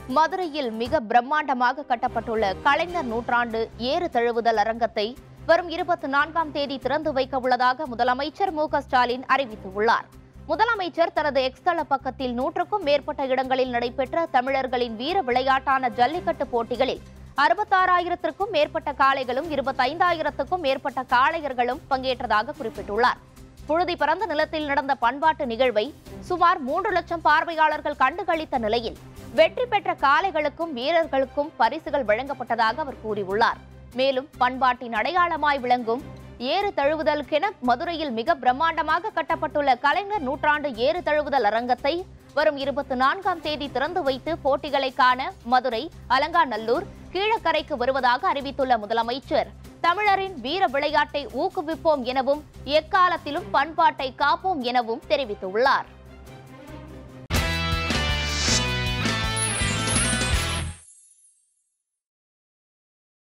மதுரையில் மிக பிரம்மாண்டமாக கட்டப்பட்டுள்ள கலைஞர் நூற்றாண்டு ஏறு தழுவுதல் அரங்கத்தை வரும் இருபத்தி நான்காம் தேதி திறந்து வைக்க உள்ளதாக முதலமைச்சர் மு க ஸ்டாலின் அறிவித்துள்ளார் முதலமைச்சர் தனது எக்ஸ் தள பக்கத்தில் நூற்றுக்கும் மேற்பட்ட இடங்களில் நடைபெற்ற தமிழர்களின் வீர விளையாட்டான ஜல்லிக்கட்டு போட்டிகளில் அறுபத்தாறாயிரத்திற்கும் மேற்பட்ட காளைகளும் இருபத்தைந்தாயிரத்துக்கும் மேற்பட்ட காளையர்களும் பங்கேற்றதாக குறிப்பிட்டுள்ளார் புழுதி பறந்த நிலத்தில் நடந்த பண்பாட்டு நிகழ்வை சுமார் மூன்று லட்சம் பார்வையாளர்கள் கண்டுகளித்த நிலையில் வெற்றி பெற்ற காளைகளுக்கும் வீரர்களுக்கும் பரிசுகள் வழங்கப்பட்டதாக அவர் கூறியுள்ளார் மேலும் பண்பாட்டின் அடையாளமாய் விளங்கும் ஏறு தழுவுதலுக்கென மதுரையில் மிக பிரம்மாண்டமாக கட்டப்பட்டுள்ள கலைஞர் நூற்றாண்டு ஏறு தழுவுதல் அரங்கத்தை வரும் இருபத்தி நான்காம் தேதி திறந்து வைத்து போட்டிகளை காண மதுரை அலங்காநல்லூர் கீழக்கரைக்கு வருவதாக அறிவித்துள்ள முதலமைச்சர் தமிழரின் வீர விளையாட்டை ஊக்குவிப்போம் எனவும் எக்காலத்திலும் பண்பாட்டை காப்போம் எனவும் தெரிவித்துள்ளார்